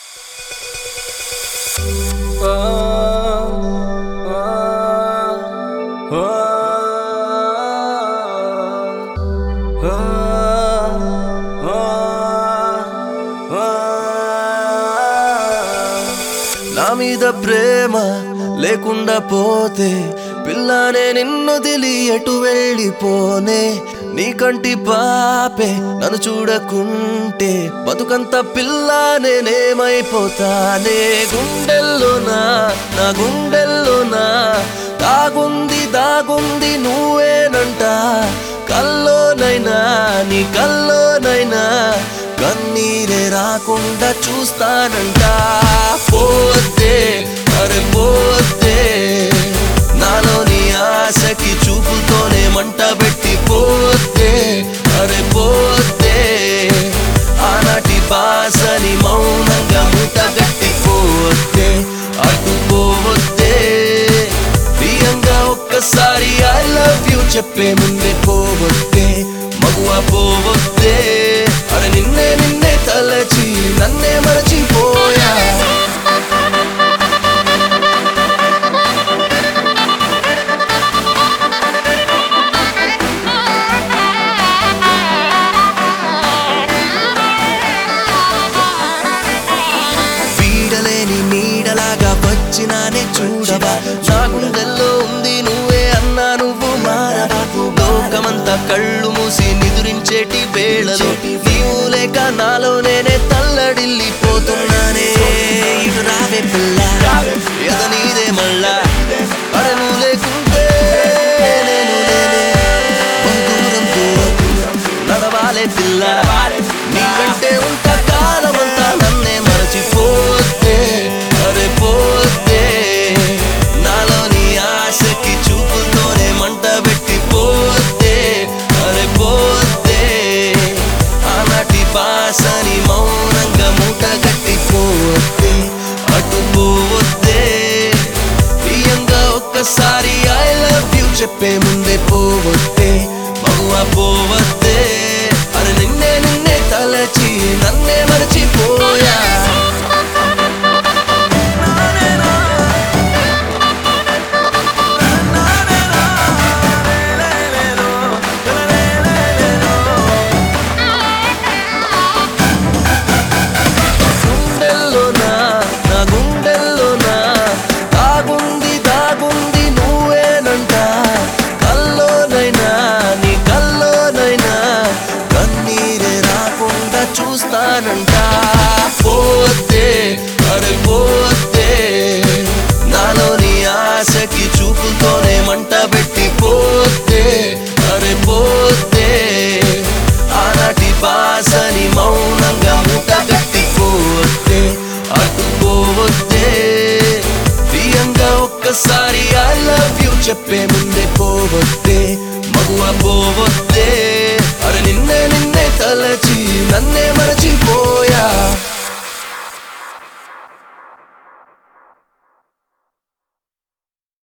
నా మీద ప్రేమ లేకుండా పోతే పిల్లనే నిన్ను దిలి ఎటు వెళ్ళిపోనే నీ కంటి పాపే నన్ను చూడకుంటే బతుకంత పిల్ల నేనేమైపోతానే గుండెల్లోనా నా గుండెల్లోనా దాగుంది దాగుంది నువ్వేనంట కల్లోనైనా నీ కల్లోనైనా కన్నీరే రాకుండా చూస్తానంట పోతే అరే పోతే నాలోని ఆశకి చూపుతోనే మంట పెట్టి పోతే అరే పోతే ఆనాటి బాసని మౌనంగా మూట గట్టి పోతే అటు పోతే ప్రియంగా ఒక్కసారి ఐ లవ్ యూ చెప్పే ముందే పోవద్దే మగువ పోవద్దే అరే నిన్నే నిన్నే తలచి నన్నే మరచిపోయా వీడలేని నీడలాగా వచ్చినానే చూడవా నా గుండెల్లో ఉంది నువ్వే అన్నా నువ్వు మారవా లోకమంతా కళ్ళు మూసి నిదురించేటి వేళలో నీవు లేక నాలో నేనే తల్లడిల్లిపోతున్నానే ఇటు రావే పిల్ల ఎద నీదే మళ్ళా అరే నువ్వు లేకుంటే నేను లేనే బహు దూరం దూరం నడవాలే పిల్ల నీకంటే ఉంట కాలమంతా నన్నే మరచిపోతే అరే పోతే నాలోని ఆశకి చూపుతోనే మంట పెట్టి పోతే అరే పోతే ఆనాటి బాసని మౌనంగా మూట కట్టి పోతే అటు పోతే ప్రియంగా ఒక్కసారి ఐ లవ్ యూ చెప్పే ముందే పోవద్దే మగువ పోవద్దే అరే నిన్నే నిన్నే తలచి నన్నే మరచిపోయా గుండెల్లోనా నా గుండెల్లోనా దాగుంది దాగుంది నువ్వేనంట కల్లోనైనా నీ కల్లోనైనా కన్నీరే రాకుండా చూస్తానంట పోతే అరే పోతే నాలోని ఆశకి చూపుతోనే మంట పెట్టి పోతే అరే పోతే ఆనాటి బాసని మౌనంగా మూట కట్టి పోతే అటు పోవద్దే ప్రియంగా ఒక్కసారి ఐ లవ్ యూ చెప్పే ముందే పోవద్దే మగువ పోవద్దే